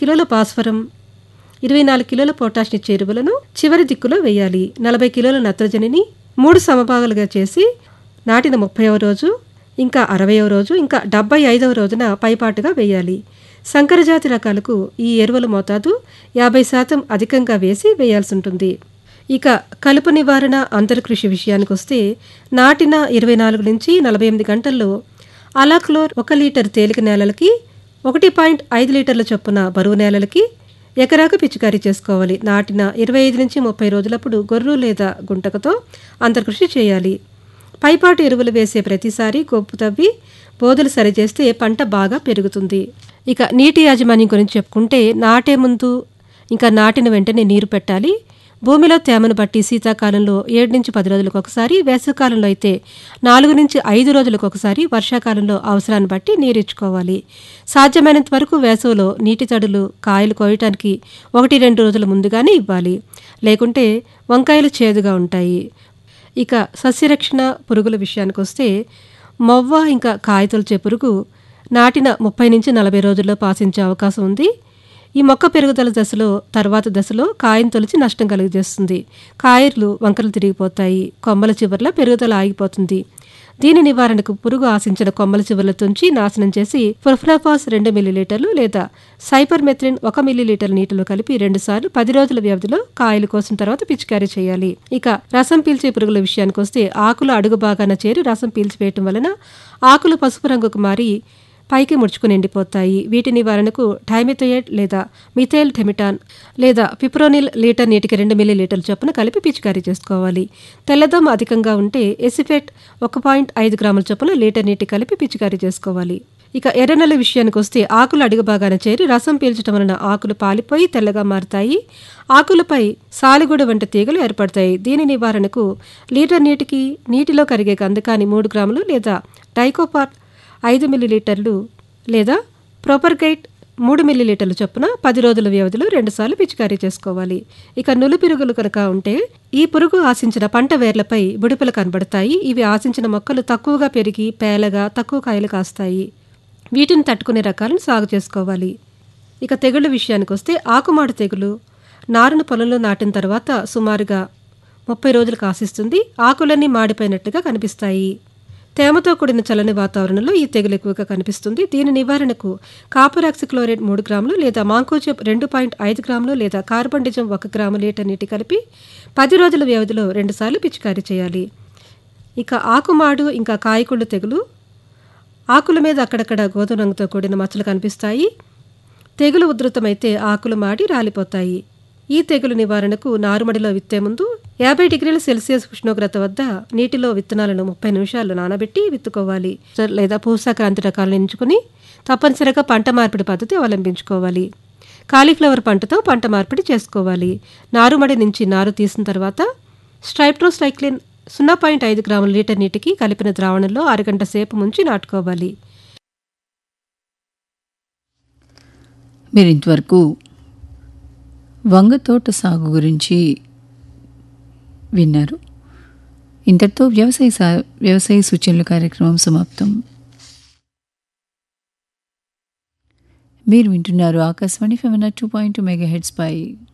కిలోల భాస్వరం ఇరవై నాలుగు కిలోల పొటాషియం చేరువలను చివరి దిక్కులో వేయాలి నలభై కిలోల నత్రజనిని మూడు సమభాగాలుగా చేసి నాటిన ముప్పైవ రోజు ఇంకా అరవయవ రోజు ఇంకా డెబ్బై ఐదవ రోజున పైపాటుగా వేయాలి సంకరజాతి రకాలకు ఈ ఎరువుల మోతాదు యాభై శాతం అధికంగా వేసి వేయాల్సి ఉంటుంది ఇక కలుపు నివారణ అంతర్కృషి విషయానికి వస్తే నాటిన ఇరవై నాలుగు నుంచి నలభై ఎనిమిది గంటల్లో అలాక్లోర్ ఒక లీటర్ తేలిక నేలలకి ఒకటి పాయింట్ ఐదు లీటర్ల చొప్పున బరువు నేలలకి ఎకరాకు పిచికారీ చేసుకోవాలి నాటిన ఇరవై ఐదు నుంచి ముప్పై రోజులప్పుడు గొర్రు లేదా గుంటకతో అంతర్కృషి చేయాలి పైపాటు ఎరువులు వేసే ప్రతిసారి కొప్పు తవ్వి బోధలు సరిచేస్తే పంట బాగా పెరుగుతుంది ఇక నీటి యాజమాన్యం గురించి చెప్పుకుంటే నాటే ముందు ఇంకా నాటిన వెంటనే నీరు పెట్టాలి భూమిలో తేమను బట్టి శీతాకాలంలో ఏడు నుంచి పది రోజులకు ఒకసారి వేసవికాలంలో అయితే నాలుగు నుంచి ఐదు రోజులకు ఒకసారి వర్షాకాలంలో అవసరాన్ని బట్టి నీరు ఇచ్చుకోవాలి సాధ్యమైనంత వరకు వేసవిలో నీటి తడులు కాయలు కోయటానికి ఒకటి రెండు రోజుల ముందుగానే ఇవ్వాలి లేకుంటే వంకాయలు చేదుగా ఉంటాయి ఇక సస్యరక్షణ పురుగుల విషయానికి వస్తే మొవ్వ ఇంకా కాయతొలిచే పురుగు నాటిన ముప్పై నుంచి నలభై రోజుల్లో పాసించే అవకాశం ఉంది ఈ మొక్క పెరుగుదల దశలో తర్వాత దశలో కాయను తొలిచి నష్టం కలుగజేస్తుంది కాయలు వంకరలు తిరిగిపోతాయి కొమ్మల చివర్ల పెరుగుదల ఆగిపోతుంది దీని నివారణకు పురుగు ఆశించిన కొమ్మల చివర్ల తుంచి నాశనం చేసి ఫొఫ్నాఫాస్ రెండు మిల్లీలీటర్లు లేదా సైపర్మెథ్రిన్ ఒక మిల్లీలీటర్ నీటిలో కలిపి రెండుసార్లు పది రోజుల వ్యవధిలో కాయలు కోసిన తర్వాత పిచికారీ చేయాలి ఇక రసం పీల్చే పురుగుల విషయానికి వస్తే ఆకులు అడుగు భాగాన చేరి రసం పీల్చివేయటం వలన ఆకులు పసుపు రంగుకు మారి పైకి ముడుచుకుని ఎండిపోతాయి వీటి నివారణకు థైమిథోయేట్ లేదా మిథైల్ థెమిటాన్ లేదా పిప్రోనిల్ లీటర్ నీటికి రెండు మిల్లీ లీటర్ల చొప్పున కలిపి పిచికారీ చేసుకోవాలి తెల్లదోమ అధికంగా ఉంటే ఎసిఫెట్ ఒక పాయింట్ ఐదు గ్రాముల చొప్పున లీటర్ నీటి కలిపి పిచికారీ చేసుకోవాలి ఇక ఎర్రనెల విషయానికి వస్తే ఆకులు అడుగు భాగాన చేరి రసం పీల్చడం వలన ఆకులు పాలిపోయి తెల్లగా మారుతాయి ఆకులపై సాలిగూడ వంటి తీగలు ఏర్పడతాయి దీని నివారణకు లీటర్ నీటికి నీటిలో కరిగే గంధకాన్ని మూడు గ్రాములు లేదా డైకోపార్ ఐదు మిల్లీలీటర్లు లేదా ప్రొపర్గైట్ మూడు మిల్లీలీటర్ల చొప్పున పది రోజుల వ్యవధిలో రెండుసార్లు పిచికారీ చేసుకోవాలి ఇక నులు పిరుగులు కనుక ఉంటే ఈ పురుగు ఆశించిన పంట వేర్లపై బుడిపలు కనబడతాయి ఇవి ఆశించిన మొక్కలు తక్కువగా పెరిగి పేలగా తక్కువ కాయలు కాస్తాయి వీటిని తట్టుకునే రకాలను సాగు చేసుకోవాలి ఇక తెగుళ్ళ విషయానికి వస్తే ఆకుమాడు తెగులు నారును పొలంలో నాటిన తర్వాత సుమారుగా ముప్పై రోజులకు ఆశిస్తుంది ఆకులన్నీ మాడిపోయినట్టుగా కనిపిస్తాయి తేమతో కూడిన చల్లని వాతావరణంలో ఈ తెగులు ఎక్కువగా కనిపిస్తుంది దీని నివారణకు కాపర్ ఆక్సిక్లోరైడ్ మూడు గ్రాములు లేదా మాంకోజెబ్ రెండు పాయింట్ ఐదు గ్రాములు లేదా కార్బండిజం ఒక గ్రాము లీటర్ నీటి కలిపి పది రోజుల వ్యవధిలో రెండుసార్లు పిచికారీ చేయాలి ఇక ఆకుమాడు ఇంకా కాయకుళ్ళు తెగులు ఆకుల మీద అక్కడక్కడ గోధుమ రంగుతో కూడిన మచ్చలు కనిపిస్తాయి తెగులు ఉధృతమైతే ఆకులు మాడి రాలిపోతాయి ఈ తెగులు నివారణకు నారుమడిలో విత్తే ముందు యాభై డిగ్రీల సెల్సియస్ ఉష్ణోగ్రత వద్ద నీటిలో విత్తనాలను ముప్పై నిమిషాలు నానబెట్టి విత్తుకోవాలి లేదా పూసాక్రాంతి రకాలను ఎంచుకుని తప్పనిసరిగా పంట మార్పిడి పద్ధతి అవలంబించుకోవాలి కాలీఫ్లవర్ పంటతో పంట మార్పిడి చేసుకోవాలి నారుమడి నుంచి నారు తీసిన తర్వాత స్ట్రైప్ట్రోస్టైక్లిన్ సున్నా పాయింట్ ఐదు గ్రాముల లీటర్ నీటికి కలిపిన ద్రావణంలో అరగంట సేపు ముంచి నాటుకోవాలి మీరు ఇంతవరకు వంగ తోట సాగు గురించి విన్నారు ఇంతటితో వ్యవసాయ సా వ్యవసాయ సూచనల కార్యక్రమం సమాప్తం మీరు వింటున్నారు ఆకాశవాణి ఫెవెన్ టూ పాయింట్ మెగా హెడ్స్ పై